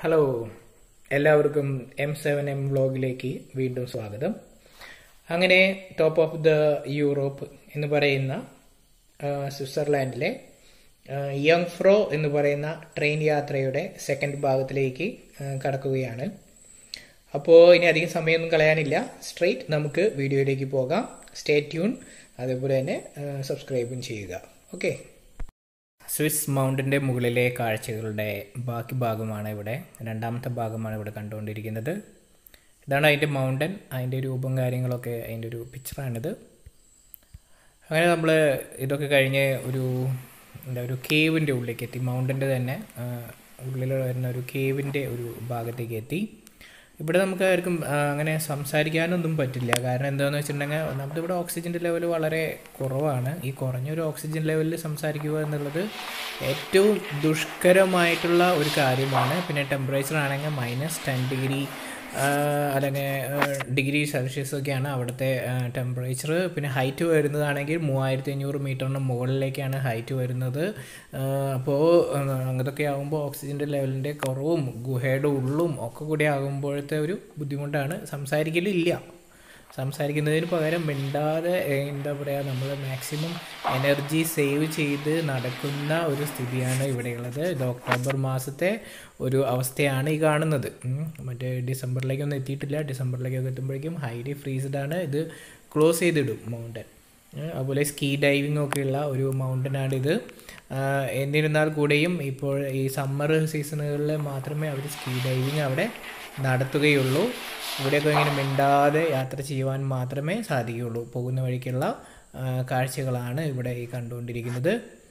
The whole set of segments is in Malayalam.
ഹലോ എല്ലാവർക്കും എം സെവൻ എം വ്ലോഗിലേക്ക് വീണ്ടും സ്വാഗതം അങ്ങനെ ടോപ്പ് ഓഫ് ദ യൂറോപ്പ് എന്ന് പറയുന്ന ആ, സ്വിറ്റ്സർലാൻഡിലെ ആ, യങ് ഫ്രോ എന്ന് പറയുന്ന ട്രെയിൻ യാത്രയുടെ സെക്കൻഡ് ഭാഗത്തിലേക്ക് ആ, കടക്കുകയാണ് അപ്പോൾ ഇനി അധികം സമയമൊന്നും കളയാനില്ല സ്ട്രെയിറ്റ് നമുക്ക് വീഡിയോയിലേക്ക് പോകാം സ്റ്റേ ട്യൂൺ അതേപോലെ തന്നെ സബ്സ്ക്രൈബും ചെയ്യുക ഓക്കെ സ്വിസ് മൗണ്ടിൻ്റെ മുകളിലെ കാഴ്ചകളുടെ ബാക്കി ഭാഗമാണ് ഇവിടെ രണ്ടാമത്തെ ഭാഗമാണ് ഇവിടെ കണ്ടുകൊണ്ടിരിക്കുന്നത് ഇതാണ് അതിൻ്റെ മൗണ്ടൻ അതിൻ്റെ രൂപം കാര്യങ്ങളൊക്കെ അതിൻ്റെ ഒരു പിക്ചറാണിത് അങ്ങനെ നമ്മൾ ഇതൊക്കെ കഴിഞ്ഞ് ഒരു എന്താ ഒരു കേവിൻ്റെ ഉള്ളിലേക്ക് എത്തി മൗണ്ടൻ്റെ തന്നെ ആ, ഉള്ളിൽ വരുന്ന ഒരു കേവിൻ്റെ ഒരു ഭാഗത്തേക്ക് എത്തി ഇവിടെ നമുക്ക് ആർക്കും ആ, അങ്ങനെ സംസാരിക്കാനൊന്നും പറ്റില്ല കാരണം എന്താണെന്ന് വെച്ചിട്ടുണ്ടെങ്കിൽ ഒന്നാമത് ഇവിടെ ഓക്സിജൻ്റെ ലെവൽ വളരെ കുറവാണ് ഈ കുറഞ്ഞൊരു ഓക്സിജൻ ലെവലിൽ സംസാരിക്കുക എന്നുള്ളത് ഏറ്റവും ദുഷ്കരമായിട്ടുള്ള ഒരു കാര്യമാണ് പിന്നെ ടെമ്പറേച്ചർ ആണെങ്കിൽ മൈനസ് ടെൻ ഡിഗ്രി അല്ലെങ്കിൽ ഡിഗ്രി സെൽഷ്യസ് ഒക്കെയാണ് അവിടുത്തെ ടെമ്പറേച്ചർ പിന്നെ ഹൈറ്റ് വരുന്നതാണെങ്കിൽ മൂവായിരത്തി അഞ്ഞൂറ് മീറ്ററിന് മുകളിലേക്കാണ് ഹൈറ്റ് വരുന്നത് അപ്പോൾ അങ്ങനത്തൊക്കെ ആകുമ്പോൾ ഓക്സിജൻ്റെ ലെവലിൻ്റെ കുറവും ഗുഹയുടെ ഉള്ളും ഒക്കെ കൂടി ആകുമ്പോഴത്തെ ഒരു ബുദ്ധിമുട്ടാണ് സംസാരിക്കലില്ല സംസാരിക്കുന്നതിന് പകരം മിണ്ടാതെ ഏഹ്, എന്താ പറയുക നമ്മൾ മാക്സിമം എനർജി സേവ് ചെയ്ത് നടക്കുന്ന ഒരു സ്ഥിതിയാണ് ഇവിടെയുള്ളത് ഇത് ഒക്ടോബർ മാസത്തെ ഒരു അവസ്ഥയാണ് ഈ കാണുന്നത് ഉം. മറ്റേ ഡിസംബറിലേക്കൊന്നും എത്തിയിട്ടില്ല ഡിസംബറിലേക്കൊക്കെ എത്തുമ്പോഴേക്കും ഹൈലി ഫ്രീസ്ഡ് ആണ് ഇത് ക്ലോസ് ചെയ്തിടും മൗണ്ടൻ ഏഹ്, അതുപോലെ സ്കീ ഡൈവിംഗ് ഒക്കെയുള്ള ഒരു മൗണ്ടനാണിത് ആഹ്, എന്നിരുന്നാൽ കൂടെയും ഇപ്പോൾ ഈ സമ്മർ സീസണുകളിൽ മാത്രമേ അവർ സ്കീ ഡൈവിംഗ് അവിടെ നടത്തുകയുള്ളൂ ഇവിടെയൊക്കെ ഇങ്ങനെ മിണ്ടാതെ യാത്ര ചെയ്യുവാൻ മാത്രമേ സാധിക്കുകയുള്ളൂ പോകുന്ന വഴിക്കുള്ള ആ, കാഴ്ചകളാണ് ഇവിടെ ഈ കണ്ടുകൊണ്ടിരിക്കുന്നത്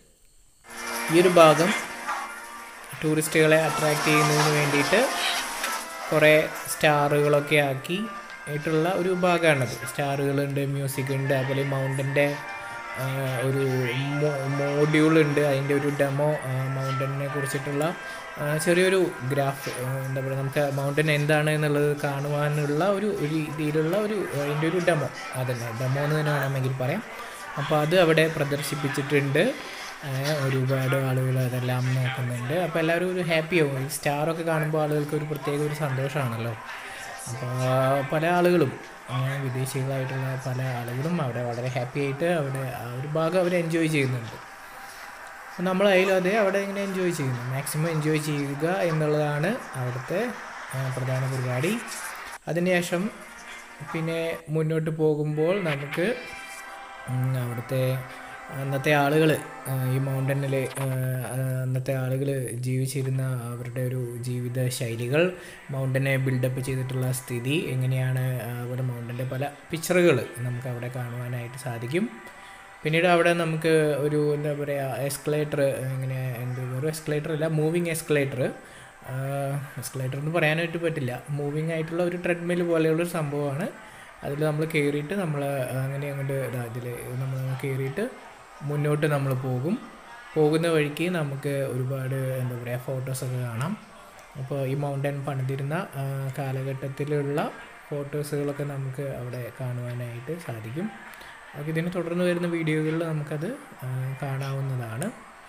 ഈ ഒരു ഭാഗം ടൂറിസ്റ്റുകളെ അട്രാക്റ്റ് ചെയ്യുന്നതിന് വേണ്ടിയിട്ട് കുറേ സ്റ്റാറുകളൊക്കെ ആക്കി ആയിട്ടുള്ള ഒരു ഭാഗമാണത് സ്റ്റാറുകളുണ്ട് മ്യൂസിക് ഉണ്ട് അതുപോലെ മൗണ്ടൻ്റെ ഒരു മോഡ്യൂൾ ഉണ്ട് അതിൻ്റെ ഒരു ഡെമോ മൗണ്ടനെ കുറിച്ചിട്ടുള്ള ആ, ചെറിയൊരു ഗ്രാഫ് എന്താ പറയുക നമുക്ക് മൗണ്ടൻ എന്താണ് എന്നുള്ളത് കാണുവാനുള്ള ഒരു ഒരു രീതിയിലുള്ള ഒരു അതിൻ്റെ ഒരു ഡെമോ അതന്നെ ഡെമോ എന്ന് തന്നെ വേണമെങ്കിൽ പറയാം അപ്പോൾ അത് അവിടെ പ്രദർശിപ്പിച്ചിട്ടുണ്ട് ആ, ഒരുപാട് ആളുകൾ അതെല്ലാം നോക്കുന്നുണ്ട് അപ്പോൾ എല്ലാവരും ഒരു ഹാപ്പി ആവും ഈ സ്റ്റാറൊക്കെ കാണുമ്പോൾ ആളുകൾക്ക് ഒരു പ്രത്യേക ഒരു സന്തോഷമാണല്ലോ അപ്പോൾ പല ആളുകളും ആ, വിദേശികളായിട്ടുള്ള പല ആളുകളും അവിടെ വളരെ ഹാപ്പി ആയിട്ട് അവിടെ ആ ഒരു ഭാഗം അവർ എൻജോയ് ചെയ്യുന്നുണ്ട് അപ്പോൾ നമ്മളായാലും അതെ അവിടെ ഇങ്ങനെ എൻജോയ് ചെയ്യുന്നു മാക്സിമം എൻജോയ് ചെയ്യുക എന്നുള്ളതാണ് അവിടുത്തെ ആ, പ്രധാന പരിപാടി അതിനുശേഷം പിന്നെ മുന്നോട്ട് പോകുമ്പോൾ നമുക്ക് ഉം, അവിടുത്തെ അന്നത്തെ ആളുകൾ ഈ മൗണ്ടനിൽ അന്നത്തെ ആളുകൾ ജീവിച്ചിരുന്ന അവരുടെ ഒരു ജീവിത ശൈലികൾ മൗണ്ടനെ ബിൽഡപ്പ് ചെയ്തിട്ടുള്ള സ്ഥിതി എങ്ങനെയാണ് ആ, അവിടെ മൗണ്ടൻ്റെ പല പിക്ചറുകൾ നമുക്ക് അവിടെ കാണുവാനായിട്ട് സാധിക്കും പിന്നീട് അവിടെ നമുക്ക് ഒരു എന്താ പറയുക എസ്കലേറ്റർ ഇങ്ങനെ എന്ത് ഒരു എസ്കലേറ്റർ അല്ല മൂവിങ് എസ്കലേറ്റർ എസ്കലേറ്റർ എന്ന് പറയാനായിട്ട് പറ്റില്ല മൂവിങ് ആയിട്ടുള്ള ഒരു ട്രെഡ്മിൽ പോലെയുള്ള ഒരു സംഭവമാണ് അതിൽ നമ്മൾ കയറിയിട്ട് നമ്മൾ അങ്ങനെ അങ്ങോട്ട് ഇതിൽ നമ്മൾ കയറിയിട്ട് മുന്നോട്ട് നമ്മൾ പോകും പോകുന്ന വഴിക്ക് നമുക്ക് ഒരുപാട് എന്താ പറയുക ഫോട്ടോസൊക്കെ കാണാം അപ്പോൾ ഈ മൗണ്ടൻ പണിതിരുന്ന ആ, കാലഘട്ടത്തിലുള്ള ഫോട്ടോസുകളൊക്കെ നമുക്ക് അവിടെ കാണുവാനായിട്ട് സാധിക്കും അപ്പോൾ ഇതിന് തുടർന്ന് വരുന്ന വീഡിയോകളിൽ നമുക്കത് ആ, കാണാവുന്നതാണ്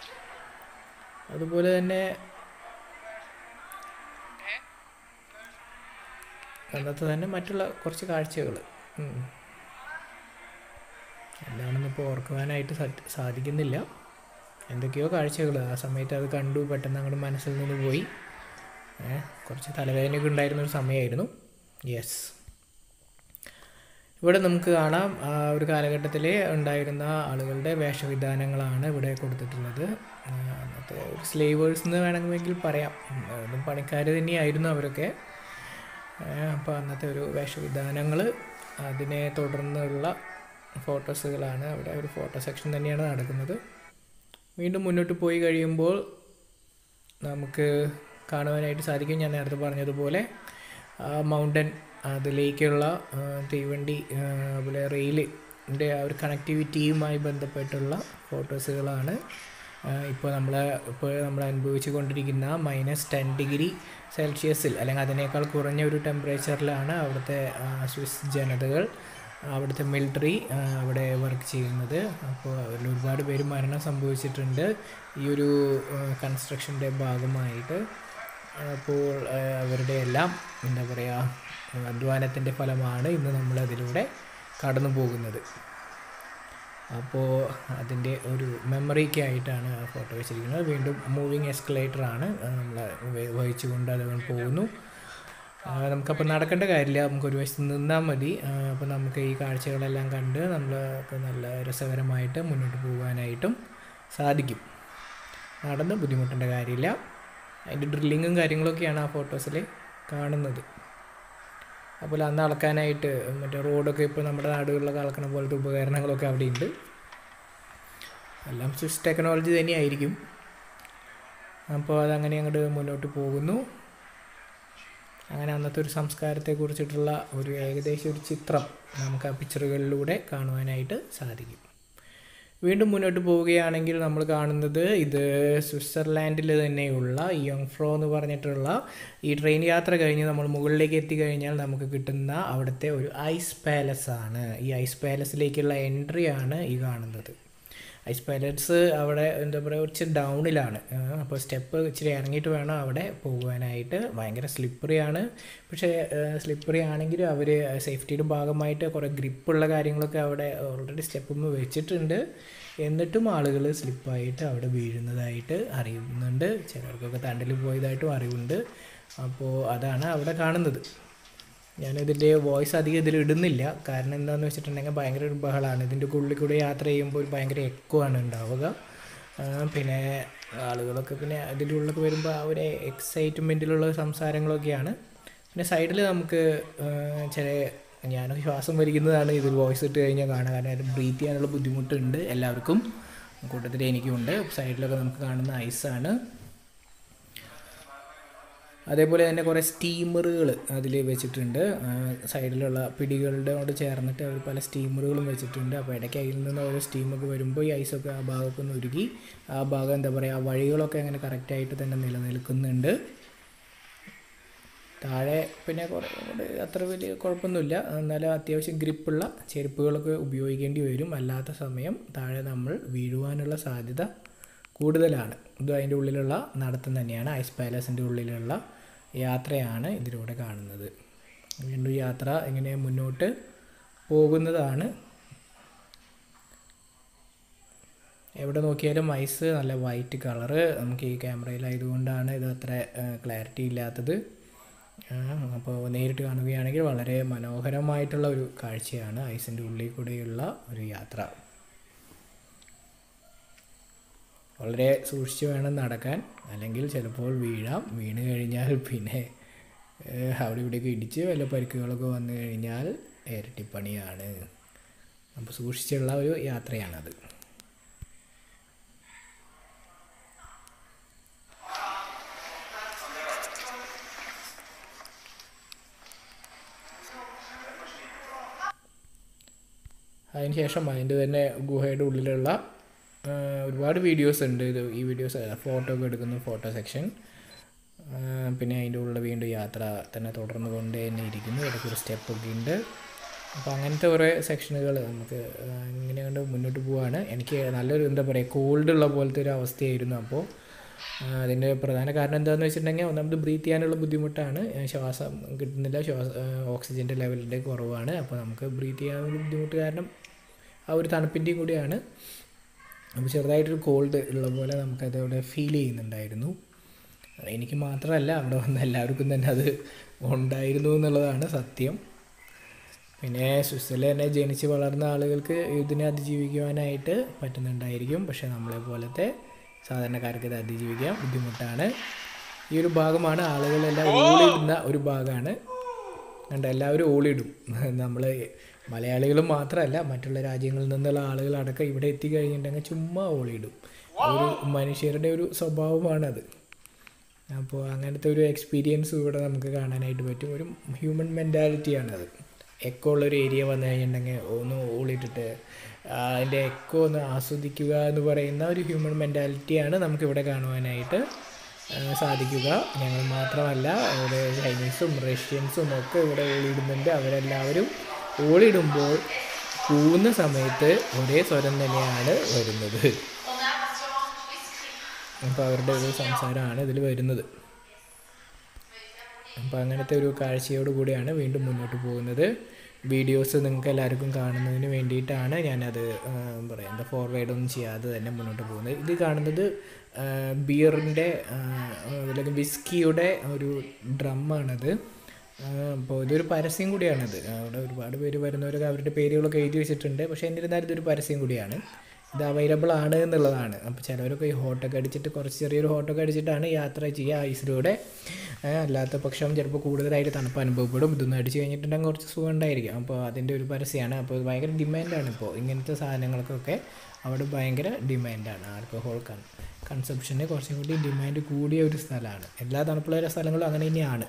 അതുപോലെ തന്നെ അന്നത്തെ തന്നെ മറ്റുള്ള കുറച്ച് കാഴ്ചകൾ എന്താണെന്ന് ഇപ്പോൾ ഓർക്കുവാനായിട്ട് സ- സാധിക്കുന്നില്ല എന്തൊക്കെയോ കാഴ്ചകൾ ആ സമയത്ത് അത് കണ്ടു പെട്ടെന്ന് അങ്ങോട്ട് മനസ്സിൽ നിന്ന് പോയി ഏ, കുറച്ച് തലവേദനയൊക്കെ ഉണ്ടായിരുന്ന ഒരു സമയമായിരുന്നു യെസ് ഇവിടെ നമുക്ക് കാണാം ആ ഒരു കാലഘട്ടത്തിൽ ഉണ്ടായിരുന്ന ആളുകളുടെ വേഷവിധാനങ്ങളാണ് ഇവിടെ കൊടുത്തിട്ടുള്ളത് ആ, അന്നത്തെ ഒരു സ്ലേവേഴ്സ് എന്ന് വേണമെങ്കിൽ പറയാം അതും പണിക്കാർ തന്നെയായിരുന്നു അവരൊക്കെ അപ്പോൾ അന്നത്തെ ഒരു വേഷവിധാനങ്ങൾ അതിനെ തുടർന്നുള്ള ഫോട്ടോസുകളാണ് അവിടെ ഒരു ഫോട്ടോ സെക്ഷൻ തന്നെയാണ് നടക്കുന്നത് വീണ്ടും മുന്നോട്ട് പോയി കഴിയുമ്പോൾ നമുക്ക് കാണുവാനായിട്ട് സാധിക്കും ഞാൻ നേരത്തെ പറഞ്ഞതുപോലെ ആ മൗണ്ടൻ അതിലേക്കുള്ള ആ, തീവണ്ടി ആ, അതുപോലെ റെയിലിൻ്റെ ആ ഒരു കണക്ടിവിറ്റിയുമായി ബന്ധപ്പെട്ടുള്ള ഫോട്ടോസുകളാണ് ഇപ്പോൾ നമ്മൾ ഇപ്പോൾ നമ്മൾ അനുഭവിച്ചു കൊണ്ടിരിക്കുന്ന മൈനസ് ടെൻ ഡിഗ്രി സെൽഷ്യസിൽ അല്ലെങ്കിൽ അതിനേക്കാൾ കുറഞ്ഞ ഒരു ടെമ്പറേച്ചറിലാണ് അവിടുത്തെ ആ, സ്വിസ് ജനതകൾ അവിടുത്തെ മിലിറ്ററി അവിടെ വർക്ക് ചെയ്യുന്നത് അപ്പോൾ അതിൽ ഒരുപാട് പേര് മരണം സംഭവിച്ചിട്ടുണ്ട് ഈ ഒരു കൺസ്ട്രക്ഷൻ്റെ ഭാഗമായിട്ട് അപ്പോൾ ആ, അവരുടെ എല്ലാം എന്താ പറയുക അധ്വാനത്തിൻ്റെ ഫലമാണ് ഇന്ന് നമ്മൾ അതിലൂടെ കടന്നു പോകുന്നത് അപ്പോൾ അതിൻ്റെ ഒരു മെമ്മറിക്കായിട്ടാണ് ആ ഫോട്ടോ വെച്ചിരിക്കുന്നത് വീണ്ടും മൂവിങ് എസ്കലേറ്ററാണ് നമ്മൾ വഹിച്ചുകൊണ്ട് അത് പോകുന്നു ആ, നമുക്കപ്പോൾ നടക്കേണ്ട കാര്യമില്ല നമുക്ക് ഒരു വശത്ത് നിന്നാൽ മതി അപ്പോൾ നമുക്ക് ഈ കാഴ്ചകളെല്ലാം കണ്ട് നമ്മൾക്ക് നല്ല രസകരമായിട്ട് മുന്നോട്ട് പോകാനായിട്ടും സാധിക്കും നടന്ന് ബുദ്ധിമുട്ടേണ്ട കാര്യമില്ല അതിൻ്റെ ഡ്രില്ലിങ്ങും കാര്യങ്ങളൊക്കെയാണ് ആ ഫോട്ടോസിൽ കാണുന്നത് അപ്പോൾ അന്ന് അളക്കാനായിട്ട് മറ്റേ റോഡൊക്കെ ഇപ്പോൾ നമ്മുടെ നാടുകളിലൊക്കെ അളക്കണ പോലത്തെ ഉപകരണങ്ങളൊക്കെ അവിടെ ഉണ്ട് എല്ലാം സ്വിസ് ടെക്നോളജി തന്നെയായിരിക്കും അപ്പോൾ അതങ്ങനെ അങ്ങോട്ട് മുന്നോട്ട് പോകുന്നു അങ്ങനെ അന്നത്തെ ഒരു സംസ്കാരത്തെ കുറിച്ചിട്ടുള്ള ഒരു ഏകദേശം ഒരു ചിത്രം നമുക്ക് ആ പിക്ചറുകളിലൂടെ കാണുവാനായിട്ട് സാധിക്കും വീണ്ടും മുന്നോട്ട് പോവുകയാണെങ്കിൽ നമ്മൾ കാണുന്നത് ഇത് സ്വിറ്റ്സർലാൻഡിൽ തന്നെയുള്ള യോങ്ഫ്രോ എന്ന് പറഞ്ഞിട്ടുള്ള ഈ ട്രെയിൻ യാത്ര കഴിഞ്ഞ് നമ്മൾ മുകളിലേക്ക് എത്തിക്കഴിഞ്ഞാൽ നമുക്ക് കിട്ടുന്ന അവിടുത്തെ ഒരു ഐസ് പാലസ് ആണ് ഈ ഐസ് പാലസിലേക്കുള്ള എൻട്രി ആണ് ഈ കാണുന്നത് ഐസ് പാലസ് അവിടെ എന്താ പറയുക ഇച്ചിരി ഡൗണിലാണ് അപ്പോൾ സ്റ്റെപ്പ് ഇച്ചിരി ഇറങ്ങിയിട്ട് വേണം അവിടെ പോകുവാനായിട്ട് ഭയങ്കര സ്ലിപ്പറിയാണ് പക്ഷേ സ്ലിപ്പറി ആണെങ്കിലും അവർ സേഫ്റ്റിയുടെ ഭാഗമായിട്ട് കുറേ ഗ്രിപ്പുള്ള കാര്യങ്ങളൊക്കെ അവിടെ ഓൾറെഡി സ്റ്റെപ്പ് വെച്ചിട്ടുണ്ട് എന്നിട്ടും ആളുകൾ സ്ലിപ്പായിട്ട് അവിടെ വീഴുന്നതായിട്ട് അറിയുന്നുണ്ട് ചിലർക്കൊക്കെ തണ്ടിൽ പോയതായിട്ടും അറിവുണ്ട് അപ്പോൾ അതാണ് അവിടെ കാണുന്നത് ഞാനിതിൻ്റെ വോയിസ് അധികം ഇതിൽ ഇടുന്നില്ല കാരണം എന്താണെന്ന് വെച്ചിട്ടുണ്ടെങ്കിൽ ഭയങ്കര ഒരു ബഹളമാണ് ഇതിൻ്റെ ഉള്ളിൽ കൂടെ യാത്ര ചെയ്യുമ്പോൾ ഒരു ഭയങ്കര എക്കോ ആണ് ഉണ്ടാവുക ആ, പിന്നെ ആളുകളൊക്കെ പിന്നെ അതിൻ്റെ ഉള്ളിലൊക്കെ വരുമ്പോൾ ആ ഒരു എക്സൈറ്റ്മെൻറ്റിലുള്ള സംസാരങ്ങളൊക്കെയാണ് പിന്നെ സൈഡിൽ നമുക്ക് ആ, ചില ഞാനൊക്കെ ശ്വാസം വലിക്കുന്നതാണ് ഇതിൽ വോയിസ് ഇട്ട് കഴിഞ്ഞാൽ കാണുക കാരണം അത് ബ്രീത്ത് ചെയ്യാനുള്ള ബുദ്ധിമുട്ടുണ്ട് എല്ലാവർക്കും കൂട്ടത്തിൽ എനിക്കുണ്ട് സൈഡിലൊക്കെ നമുക്ക് കാണുന്ന ഐസാണ് അതേപോലെ തന്നെ കുറേ സ്റ്റീമറുകൾ അതിൽ വെച്ചിട്ടുണ്ട് ആ, സൈഡിലുള്ള പിടികളുടെ കൊണ്ട് ചേർന്നിട്ട് അവർ പല സ്റ്റീമറുകളും വെച്ചിട്ടുണ്ട് അപ്പോൾ ഇടയ്ക്ക് അതിൽ നിന്ന് ഓരോ സ്റ്റീമൊക്കെ വരുമ്പോൾ ഈ ഐസൊക്കെ ആ ഭാഗമൊക്കെ ഒന്ന് ഉരുകി ആ ഭാഗം എന്താ പറയുക ആ വഴികളൊക്കെ അങ്ങനെ കറക്റ്റായിട്ട് തന്നെ നിലനിൽക്കുന്നുണ്ട് താഴെ പിന്നെ കുറേ കൂടെ അത്ര വലിയ കുഴപ്പമൊന്നുമില്ല എന്നാലും അത്യാവശ്യം ഗ്രിപ്പുള്ള ചെരുപ്പുകളൊക്കെ ഉപയോഗിക്കേണ്ടി വരും അല്ലാത്ത സമയം താഴെ നമ്മൾ വീഴുവാനുള്ള സാധ്യത കൂടുതലാണ് ഇത് അതിൻ്റെ ഉള്ളിലുള്ള നടത്തം തന്നെയാണ് ഐസ് പാലസിൻ്റെ ഉള്ളിലുള്ള യാത്രയാണ് ഇതിലൂടെ കാണുന്നത് വീണ്ടും യാത്ര ഇങ്ങനെ മുന്നോട്ട് പോകുന്നതാണ് എവിടെ നോക്കിയാലും ഐസ് നല്ല വൈറ്റ് കളറ് നമുക്ക് ഈ ക്യാമറയിലായതുകൊണ്ടാണ് ഇത് അത്ര ക്ലാരിറ്റി ഇല്ലാത്തത് ആ, അപ്പോൾ നേരിട്ട് കാണുകയാണെങ്കിൽ വളരെ മനോഹരമായിട്ടുള്ള ഒരു കാഴ്ചയാണ് ഐസിൻ്റെ ഉള്ളിൽ കൂടെയുള്ള ഒരു യാത്ര വളരെ സൂക്ഷിച്ച് വേണം നടക്കാൻ അല്ലെങ്കിൽ ചിലപ്പോൾ വീഴാം വീണ് കഴിഞ്ഞാൽ പിന്നെ ഏഹ്, അവിടെ ഇവിടെയൊക്കെ ഇടിച്ച് വല്ല പരിക്കുകളൊക്കെ വന്നു കഴിഞ്ഞാൽ ഇരട്ടിപ്പണിയാണ് അപ്പോൾ സൂക്ഷിച്ചുള്ള ഒരു യാത്രയാണത് അതിനുശേഷം അതിൻ്റെ തന്നെ ഗുഹയുടെ ഉള്ളിലുള്ള ആ, ഒരുപാട് വീഡിയോസ് ഉണ്ട് ഇത് ഈ വീഡിയോസ് ഫോട്ടോ ഒക്കെ എടുക്കുന്നു ഫോട്ടോ സെക്ഷൻ പിന്നെ അതിൻ്റെ ഉള്ളിൽ വീണ്ടും യാത്ര തന്നെ തുടർന്ന് കൊണ്ട് തന്നെ ഇരിക്കുന്നു ഇടയ്ക്ക് ഒരു സ്റ്റെപ്പൊക്കെ ഉണ്ട് അപ്പോൾ അങ്ങനത്തെ കുറേ സെക്ഷനുകൾ നമുക്ക് ആ, ഇങ്ങനെ കൊണ്ട് മുന്നോട്ട് പോവാണ് എനിക്ക് നല്ലൊരു എന്താ പറയുക കോൾഡ് ഉള്ള പോലത്തെ ഒരു അവസ്ഥയായിരുന്നു അപ്പോൾ ആ, അതിൻ്റെ പ്രധാന കാരണം എന്താണെന്ന് വെച്ചിട്ടുണ്ടെങ്കിൽ ഒന്നാമത് ബ്രീത്ത് ചെയ്യാനുള്ള ബുദ്ധിമുട്ടാണ് ആ, ശ്വാസം കിട്ടുന്നില്ല ശ്വാസ ഓക്സിജൻ്റെ ലെവലിൻ്റെ കുറവാണ് അപ്പോൾ നമുക്ക് ബ്രീത്ത് ചെയ്യാനുള്ള ബുദ്ധിമുട്ട് കാരണം ആ ഒരു തണുപ്പിൻ്റെയും കൂടിയാണ് അപ്പോൾ ചെറുതായിട്ടൊരു കോൾഡ് ഉള്ള പോലെ നമുക്കത് അവിടെ ഫീൽ ചെയ്യുന്നുണ്ടായിരുന്നു എനിക്ക് മാത്രമല്ല അവിടെ വന്ന എല്ലാവർക്കും തന്നെ അത് ഉണ്ടായിരുന്നു എന്നുള്ളതാണ് സത്യം പിന്നെ സ്വിറ്റ്സർലൻഡിൽ ജനിച്ച് വളർന്ന ആളുകൾക്ക് ഇതിനെ അതിജീവിക്കുവാനായിട്ട് പറ്റുന്നുണ്ടായിരിക്കും പക്ഷേ നമ്മളെ പോലത്തെ സാധാരണക്കാർക്ക് ഇത് അതിജീവിക്കാൻ ബുദ്ധിമുട്ടാണ് ഈ ഒരു ഭാഗമാണ് ആളുകളെല്ലാം ഓളിടുന്ന ഒരു ഭാഗമാണ് കണ്ട എല്ലാവരും ഓളിടും നമ്മൾ മലയാളികളും മാത്രമല്ല മറ്റുള്ള രാജ്യങ്ങളിൽ നിന്നുള്ള ആളുകളടക്കം ഇവിടെ എത്തിക്കഴിഞ്ഞിട്ടുണ്ടെങ്കിൽ ചുമ്മാ ഓളിടും ഒരു മനുഷ്യരുടെ ഒരു സ്വഭാവമാണത് അപ്പോൾ അങ്ങനത്തെ ഒരു എക്സ്പീരിയൻസ് ഇവിടെ നമുക്ക് കാണാനായിട്ട് പറ്റും ഒരു ഹ്യൂമൻ മെൻറ്റാലിറ്റിയാണത് എക്കോ ഉള്ളൊരു ഏരിയ വന്നു കഴിഞ്ഞിട്ടുണ്ടെങ്കിൽ ഒന്ന് ഓളിട്ടിട്ട് ആ, അതിൻ്റെ എക്കോ ഒന്ന് ആസ്വദിക്കുക എന്ന് പറയുന്ന ഒരു ഹ്യൂമൻ മെൻറ്റാലിറ്റിയാണ് നമുക്കിവിടെ കാണുവാനായിട്ട് ആ, സാധിക്കുക ഞങ്ങൾ മാത്രമല്ല ഇവിടെ ചൈനീസും റഷ്യൻസും ഒക്കെ ഇവിടെ ഓളിയിടുന്നുണ്ട് അവരെല്ലാവരും ഓളിയിടുമ്പോൾ കൂവുന്ന സമയത്ത് ഒരേ സ്വരം തന്നെയാണ് വരുന്നത് അപ്പോൾ അവരുടെ ഒരു സംസാരമാണ് ഇതിൽ വരുന്നത് അപ്പോൾ അങ്ങനത്തെ ഒരു കാഴ്ചയോട് കൂടിയാണ് വീണ്ടും മുന്നോട്ട് പോകുന്നത് വീഡിയോസ് നിങ്ങൾക്ക് എല്ലാവർക്കും കാണുന്നതിന് വേണ്ടിയിട്ടാണ് ഞാനത് ആ, പറയാം എന്താ ഫോർവേഡ് ഒന്നും ചെയ്യാതെ തന്നെ മുന്നോട്ട് പോകുന്നത് ഇത് കാണുന്നത് ബിയറിൻ്റെ അല്ലെങ്കിൽ വിസ്കിയുടെ ഒരു ഡ്രമ്മാണത് അപ്പോൾ ഇതൊരു പരസ്യം കൂടിയാണിത് അവിടെ ഒരുപാട് പേര് വരുന്നവരൊക്കെ അവരുടെ പേരുകളൊക്കെ എഴുതി വെച്ചിട്ടുണ്ട് പക്ഷേ എന്നിരുന്നാലും ഇതൊരു പരസ്യം കൂടിയാണ് ഇത് അവൈലബിൾ ആണ് എന്നുള്ളതാണ് അപ്പോൾ ചിലവരൊക്കെ ഈ ഹോട്ടൊക്കെ അടിച്ചിട്ട് കുറച്ച് ചെറിയൊരു ഹോട്ടൊക്കെ അടിച്ചിട്ടാണ് യാത്ര ചെയ്യുക ഐസിലൂടെ ഏഹ് അല്ലാത്ത പക്ഷം ചിലപ്പോൾ കൂടുതലായിട്ട് തണുപ്പ് അനുഭവപ്പെടും ഇതൊന്നും അടിച്ച് കഴിഞ്ഞിട്ടുണ്ടെങ്കിൽ കുറച്ച് സുഖം ഉണ്ടായിരിക്കും അപ്പോൾ അതിൻ്റെ ഒരു പരസ്യമാണ് അപ്പോൾ ഇത് ഭയങ്കര ഡിമാൻഡാണ് ഇപ്പോൾ ഇങ്ങനത്തെ സാധനങ്ങൾക്കൊക്കെ അവിടെ ഭയങ്കര ഡിമാൻഡാണ് ആൽക്കഹോൾ കൺ കൺസപ്ഷന് കുറച്ചും കൂടി ഡിമാൻഡ് കൂടിയ ഒരു സ്ഥലമാണ് എല്ലാ തണുപ്പുള്ള സ്ഥലങ്ങളും അങ്ങനെ തന്നെയാണ്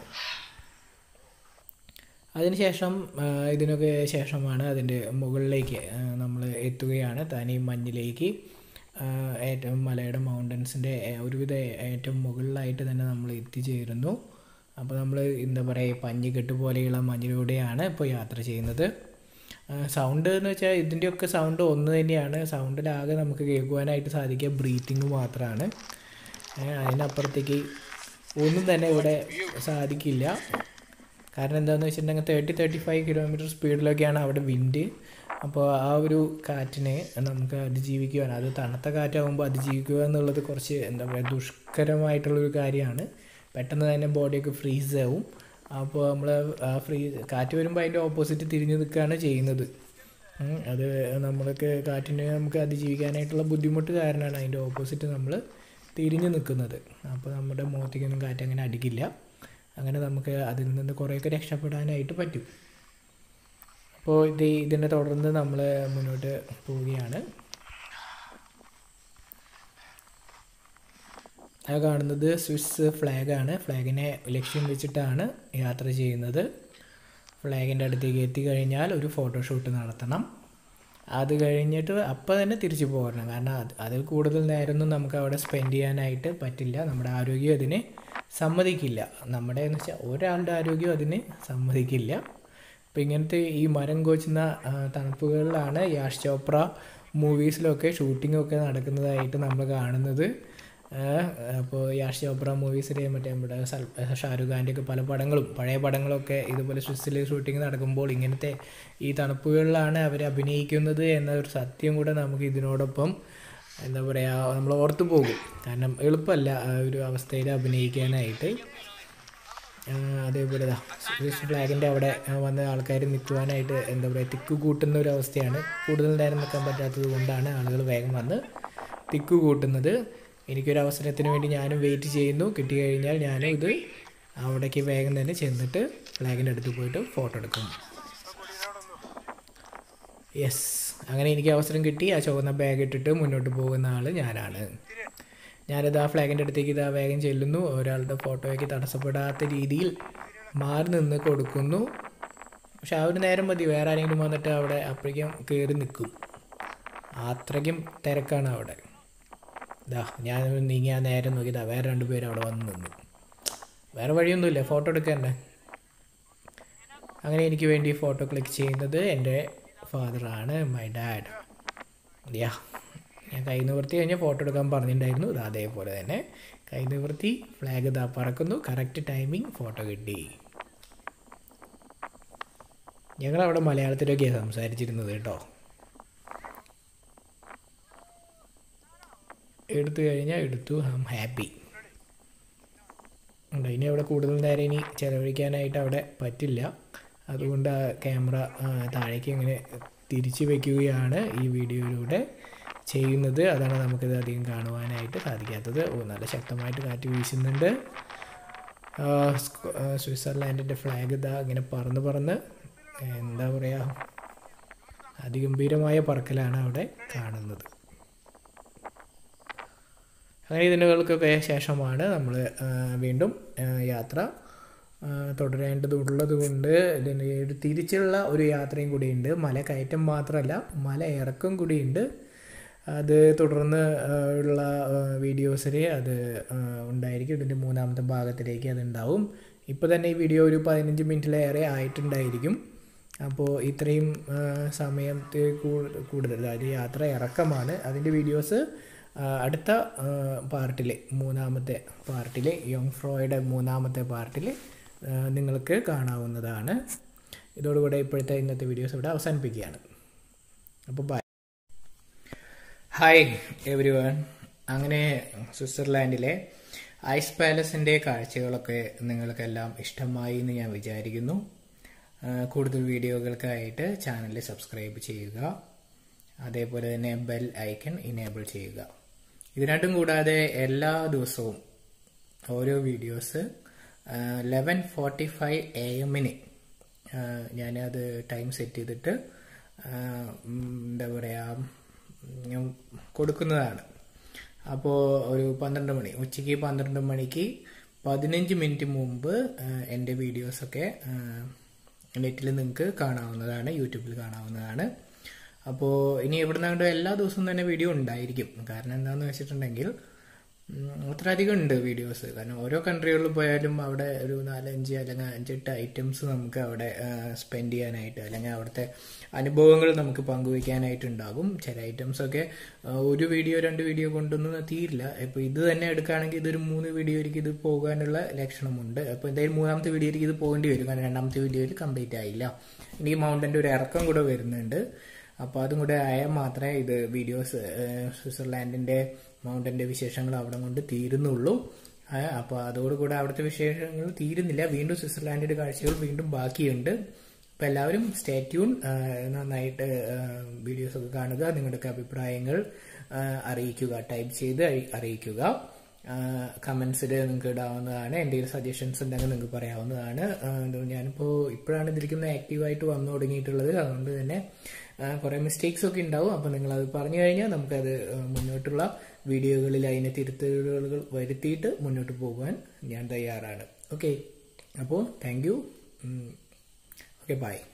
അതിനുശേഷം ആ, ഇതിനൊക്കെ ശേഷമാണ് അതിൻ്റെ മുകളിലേക്ക് നമ്മൾ എത്തുകയാണ് തനി മഞ്ഞിലേക്ക് ആ, ഏറ്റവും മലയുടെ മൗണ്ടൻസിൻ്റെ ഒരുവിധ ഏറ്റവും മുകളിലായിട്ട് തന്നെ നമ്മൾ എത്തിച്ചേരുന്നു അപ്പോൾ നമ്മൾ എന്താ പറയുക പഞ്ഞിക്കെട്ട് പോലെയുള്ള മഞ്ഞിലൂടെയാണ് ഇപ്പോൾ യാത്ര ചെയ്യുന്നത് സൗണ്ട് എന്ന് വെച്ചാൽ ഇതിൻ്റെയൊക്കെ സൗണ്ട് ഒന്ന് തന്നെയാണ് സൗണ്ടിലാകെ നമുക്ക് കേൾക്കുവാനായിട്ട് സാധിക്കുക ബ്രീത്തിങ് മാത്രമാണ് ഏ, അതിനപ്പുറത്തേക്ക് ഒന്നും തന്നെ ഇവിടെ സാധിക്കില്ല കാരണം എന്താണെന്ന് വെച്ചിട്ടുണ്ടെങ്കിൽ തേർട്ടി തേർട്ടി ഫൈവ് കിലോമീറ്റർ സ്പീഡിലൊക്കെയാണ് അവിടെ വിൻഡ് അപ്പോൾ ആ ഒരു കാറ്റിനെ നമുക്ക് അതിജീവിക്കുവാൻ അത് തണുത്ത കാറ്റാകുമ്പോൾ അതിജീവിക്കുക എന്നുള്ളത് കുറച്ച് എന്താ പറയുക ദുഷ്കരമായിട്ടുള്ളൊരു കാര്യമാണ് പെട്ടെന്ന് തന്നെ ബോഡിയൊക്കെ ഫ്രീസ് ആവും അപ്പോൾ നമ്മൾ ആ ഫ്രീ കാറ്റ് വരുമ്പോൾ അതിൻ്റെ ഓപ്പോസിറ്റ് തിരിഞ്ഞു നിൽക്കുകയാണ് ചെയ്യുന്നത് ഉം, അത് നമ്മൾക്ക് കാറ്റിനെ നമുക്ക് അതിജീവിക്കാനായിട്ടുള്ള ബുദ്ധിമുട്ട് കാരണമാണ് അതിൻ്റെ ഓപ്പോസിറ്റ് നമ്മൾ തിരിഞ്ഞു നിൽക്കുന്നത് അപ്പോൾ നമ്മുടെ മുഖത്തേക്കൊന്നും കാറ്റ് അങ്ങനെ അടിക്കില്ല അങ്ങനെ നമുക്ക് അതിൽ നിന്ന് കുറേയൊക്കെ രക്ഷപ്പെടാനായിട്ട് പറ്റും അപ്പോൾ ഇത് ഇതിനെ തുടർന്ന് നമ്മൾ മുന്നോട്ട് പോവുകയാണ് ആ കാണുന്നത് സ്വിസ് ഫ്ലാഗാണ് ഫ്ലാഗിനെ ലക്ഷ്യം വെച്ചിട്ടാണ് യാത്ര ചെയ്യുന്നത് ഫ്ലാഗിൻ്റെ അടുത്തേക്ക് എത്തിക്കഴിഞ്ഞാൽ ഒരു ഫോട്ടോഷൂട്ട് നടത്തണം അത് കഴിഞ്ഞിട്ട് അപ്പം തന്നെ തിരിച്ചു പോരണം കാരണം അത് അതിൽ കൂടുതൽ നേരമൊന്നും നമുക്ക് അവിടെ സ്പെൻഡ് ചെയ്യാനായിട്ട് പറ്റില്ല നമ്മുടെ ആരോഗ്യം അതിന് സമ്മതിക്കില്ല നമ്മുടെ എന്ന് വെച്ചാൽ ഒരാളുടെ ആരോഗ്യം അതിന് സമ്മതിക്കില്ല അപ്പം ഇങ്ങനത്തെ ഈ മരം കോച്ചുന്ന ആ, തണുപ്പുകളിലാണ് യാഷ് ചോപ്ര മൂവീസിലൊക്കെ ഷൂട്ടിങ്ങൊക്കെ നടക്കുന്നതായിട്ട് നമ്മൾ കാണുന്നത് അപ്പോൾ യാഷ് ചോപ്ര മൂവീസിലെ മറ്റേ നമ്മുടെ സൽ ഷാരൂഖ് ഖാൻ്റെ ഒക്കെ പല പടങ്ങളും പഴയ പടങ്ങളൊക്കെ ഇതുപോലെ സ്വിസ്സിൽ ഷൂട്ടിംഗ് നടക്കുമ്പോൾ ഇങ്ങനത്തെ ഈ തണുപ്പുകളിലാണ് അവർ അഭിനയിക്കുന്നത് എന്ന ഒരു സത്യം കൂടെ നമുക്ക് ഇതിനോടൊപ്പം എന്താ പറയുക നമ്മൾ ഓർത്തു പോകും കാരണം എളുപ്പമല്ല ആ ഒരു അവസ്ഥയിൽ അഭിനയിക്കാനായിട്ട് ആ, അതേപോലെ ദാ സ്വിസ് ഫ്ലാഗിൻ്റെ അവിടെ ആ, വന്ന ആൾക്കാർ നിൽക്കുവാനായിട്ട് എന്താ പറയുക തിക്ക് കൂട്ടുന്ന ഒരു അവസ്ഥയാണ് കൂടുതൽ നേരം നിൽക്കാൻ പറ്റാത്തത് കൊണ്ടാണ് ആളുകൾ വേഗം വന്ന് തിക്ക് കൂട്ടുന്നത് എനിക്കൊരു അവസരത്തിന് വേണ്ടി ഞാനും വെയിറ്റ് ചെയ്യുന്നു കിട്ടി കഴിഞ്ഞാൽ ഞാനും ഇത് അവിടേക്ക് വേഗം തന്നെ ചെന്നിട്ട് ഫ്ലാഗിൻ്റെ അടുത്ത് പോയിട്ട് ഫോട്ടോ എടുക്കും യെസ് അങ്ങനെ എനിക്ക് അവസരം കിട്ടി ആ ചുവന്ന ബാഗ് ഇട്ടിട്ട് മുന്നോട്ട് പോകുന്ന ആൾ ഞാനാണ് ഞാനിത് ആ ഫ്ലാഗിൻ്റെ അടുത്തേക്ക് ഇതാ വേഗം ചെല്ലുന്നു ഒരാളുടെ ഫോട്ടോയ്ക്ക് തടസ്സപ്പെടാത്ത രീതിയിൽ മാറി നിന്ന് കൊടുക്കുന്നു പക്ഷെ ആ ഒരു നേരം മതി വേറെ ആരെങ്കിലും വന്നിട്ട് അവിടെ അപ്പോഴേക്കും കയറി നിൽക്കും അത്രയ്ക്കും തിരക്കാണ് അവിടെ ഇതാ ഞാൻ നീങ്ങി ആ നേരം നോക്കിയതാ വേറെ രണ്ട് പേര് അവിടെ വന്ന് നിന്നു വേറെ വഴിയൊന്നുമില്ല ഫോട്ടോ എടുക്കണ്ടേ അങ്ങനെ എനിക്ക് വേണ്ടി ഫോട്ടോ ക്ലിക്ക് ചെയ്യുന്നത് എൻ്റെ ഫാദറാണ് മൈ ഡാഡ് യാ ഞാൻ കൈ നിവർത്തി കഴിഞ്ഞാൽ ഫോട്ടോ എടുക്കാൻ പറഞ്ഞിട്ടുണ്ടായിരുന്നു ഇത് അതേപോലെ തന്നെ കൈ നിവർത്തി ഫ്ലാഗ് ഇതാ പറക്കുന്നു കറക്റ്റ് ടൈമിങ് ഫോട്ടോ കിട്ടി ഞങ്ങളവിടെ മലയാളത്തിലൊക്കെയാണ് സംസാരിച്ചിരുന്നത് കേട്ടോ എടുത്തു കഴിഞ്ഞാൽ എടുത്തു ഐ ആം ഹാപ്പി ഉണ്ട് ഇനി അവിടെ കൂടുതൽ നേരം ഇനി ചിലവഴിക്കാനായിട്ട് അവിടെ പറ്റില്ല അതുകൊണ്ട് ആ ക്യാമറ ആ, താഴേക്ക് ഇങ്ങനെ തിരിച്ചു വയ്ക്കുകയാണ് ഈ വീഡിയോയിലൂടെ ചെയ്യുന്നത് അതാണ് നമുക്കിത് അധികം കാണുവാനായിട്ട് സാധിക്കാത്തത് ഓ നല്ല ശക്തമായിട്ട് കാറ്റ് വീശുന്നുണ്ട് ആ, സ്ക്- ആ, സ്വിറ്റ്സർലാൻഡിൻ്റെ ഫ്ലാഗ് ഇതാ ഇങ്ങനെ പറന്ന് പറന്ന് എന്താ പറയുക അതിഗംഭീരമായ പറക്കലാണ് അവിടെ കാണുന്നത് അങ്ങനെ ഇതിനുകൾക്കൊക്കെ ശേഷമാണ് നമ്മൾ വീണ്ടും ആ, യാത്ര ആ, തുടരേണ്ടതുള്ളത് കൊണ്ട് ഇതിന് ഒരു തിരിച്ചുള്ള ഒരു യാത്രയും കൂടിയുണ്ട് മല കയറ്റം മാത്രമല്ല മല ഇറക്കം കൂടിയുണ്ട് അത് തുടർന്ന് ആ, ഉള്ള വീഡിയോസിൽ അത് ആ, ഉണ്ടായിരിക്കും ഇതിൻ്റെ മൂന്നാമത്തെ ഭാഗത്തിലേക്ക് അത് ഉണ്ടാവും ഇപ്പോൾ തന്നെ ഈ വീഡിയോ ഒരു പതിനഞ്ച് മിനിറ്റിലേറെ ആയിട്ടുണ്ടായിരിക്കും അപ്പോൾ ഇത്രയും ആ, സമയത്തിൽ കൂ- കൂടുതൽ അതായത് യാത്ര ഇറക്കമാണ് അതിൻ്റെ വീഡിയോസ് ആ, അടുത്ത പാർട്ടിൽ മൂന്നാമത്തെ പാർട്ടിൽ യോങ് ഫ്രോയുടെ മൂന്നാമത്തെ പാർട്ടിൽ നിങ്ങൾക്ക് കാണാവുന്നതാണ് ഇതോടുകൂടെ ഇപ്പോഴത്തെ ഇന്നത്തെ വീഡിയോസ് ഇവിടെ അവസാനിപ്പിക്കുകയാണ് അപ്പോൾ ബൈ ഹായ് എവരി വൺ അങ്ങനെ സ്വിറ്റ്സർലാൻഡിലെ ഐസ് പാലസിൻ്റെ കാഴ്ചകളൊക്കെ നിങ്ങൾക്കെല്ലാം ഇഷ്ടമായി എന്ന് ഞാൻ വിചാരിക്കുന്നു കൂടുതൽ വീഡിയോകൾക്കായിട്ട് ചാനൽ സബ്സ്ക്രൈബ് ചെയ്യുക അതേപോലെ തന്നെ ബെൽ ഐക്കൺ ഇനേബിൾ ചെയ്യുക ഇത് രണ്ടും കൂടാതെ എല്ലാ ദിവസവും ഓരോ videos eleven forty five A എമ്മിന് ഞാനത് ടൈം സെറ്റ് ചെയ്തിട്ട് എന്താ പറയുക കൊടുക്കുന്നതാണ് അപ്പോൾ ഒരു പന്ത്രണ്ട് മണി ഉച്ചയ്ക്ക് പന്ത്രണ്ട് മണിക്ക് പതിനഞ്ച് മിനിറ്റ് മുമ്പ് എൻ്റെ വീഡിയോസൊക്കെ നെറ്റിൽ നിങ്ങൾക്ക് കാണാവുന്നതാണ് യൂട്യൂബിൽ കാണാവുന്നതാണ് അപ്പോൾ ഇനി എവിടെ നിന്നാണ്ട് എല്ലാ ദിവസവും തന്നെ വീഡിയോ ഉണ്ടായിരിക്കും കാരണം എന്താണെന്ന് വെച്ചിട്ടുണ്ടെങ്കിൽ അത്രയധികം ഉണ്ട് വീഡിയോസ് കാരണം ഓരോ കൺട്രികളിൽ പോയാലും അവിടെ ഒരു നാലഞ്ച് അല്ലെങ്കിൽ അഞ്ചെട്ട് ഐറ്റംസ് നമുക്ക് അവിടെ സ്പെൻഡ് ചെയ്യാനായിട്ട് അല്ലെങ്കിൽ അവിടുത്തെ അനുഭവങ്ങൾ നമുക്ക് പങ്കുവയ്ക്കാനായിട്ട് ഉണ്ടാകും ചില ഐറ്റംസ് ഒക്കെ ഒരു വീഡിയോ രണ്ട് വീഡിയോ കൊണ്ടൊന്നും തീരില്ല ഇപ്പോൾ ഇത് തന്നെ എടുക്കുകയാണെങ്കിൽ ഇതൊരു മൂന്ന് വീഡിയോയിലേക്ക് ഇത് പോകാനുള്ള ലക്ഷണമുണ്ട് അപ്പോൾ എന്തായാലും മൂന്നാമത്തെ വീഡിയോയിലേക്ക് ഇത് പോകേണ്ടി വരും കാരണം രണ്ടാമത്തെ വീഡിയോയിൽ കംപ്ലീറ്റ് ആയില്ല ഇനി മൗണ്ടൻ്റെ ഒരു ഇറക്കം കൂടെ വരുന്നുണ്ട് അപ്പോൾ അതും കൂടെ ആയാൽ മാത്രമേ ഇത് വീഡിയോസ് സ്വിറ്റ്സർലാൻഡിൻ്റെ മൗണ്ടൻ്റെ വിശേഷങ്ങൾ അവിടെ കൊണ്ട് തീരുന്നുള്ളൂ അപ്പോൾ അതോടുകൂടെ അവിടുത്തെ വിശേഷങ്ങൾ തീരുന്നില്ല വീണ്ടും സ്വിറ്റ്സർലാൻഡിൻ്റെ കാഴ്ചകൾ വീണ്ടും ബാക്കിയുണ്ട് അപ്പോൾ എല്ലാവരും സ്റ്റേ ട്യൂൺ നന്നായിട്ട് വീഡിയോസ് ഒക്കെ കാണുക നിങ്ങളുടെ അഭിപ്രായങ്ങൾ അറിയിക്കുക ടൈപ്പ് ചെയ്ത് അറിയിക്കുക കമൻസിൽ നിങ്ങൾക്ക് ഇടാവുന്നതാണ് എന്തെങ്കിലും സജഷൻസ് ഉണ്ടെങ്കിൽ നിങ്ങൾക്ക് പറയാവുന്നതാണ് ഞാനിപ്പോൾ ഇപ്പോഴാണ് ഇതിരിക്കുന്ന ആക്റ്റീവായിട്ട് വന്നു തുടങ്ങിയിട്ടുള്ളത് അതുകൊണ്ട് തന്നെ കുറേ മിസ്റ്റേക്സ് ഒക്കെ ഉണ്ടാവും അപ്പോൾ നിങ്ങളത് പറഞ്ഞു കഴിഞ്ഞാൽ നമുക്കത് മുന്നോട്ടുള്ള വീഡിയോകളിൽ അതിനെ തിരുത്തലുകൾ വരുത്തിയിട്ട് മുന്നോട്ട് പോകാൻ ഞാൻ തയ്യാറാണ് ഓക്കെ അപ്പോൾ താങ്ക് യു ഓക്കെ ബൈ